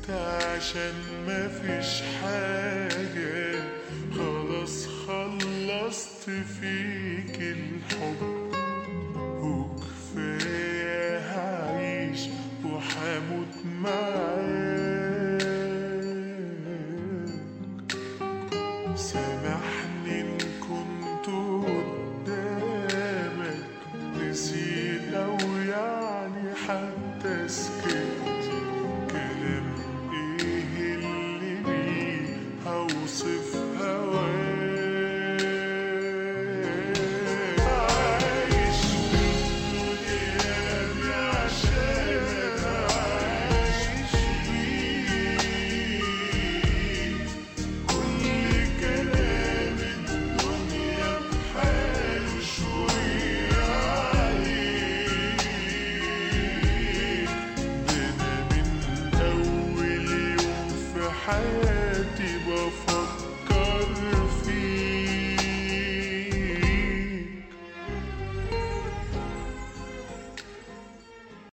عشان مفيش حاجة خلاص خلصت فيك الحب وكفاية هعيش وحموت معاك سامحني إن كنت قدامك نسيت أو يعني حتى سكت كلام إيه اللي بيه هوصف هواك عايش في الدنيا دي عشانك عايش فيك كل كلام الدنيا بحاله شوية عليك ده أنا من أول يوم في حياتي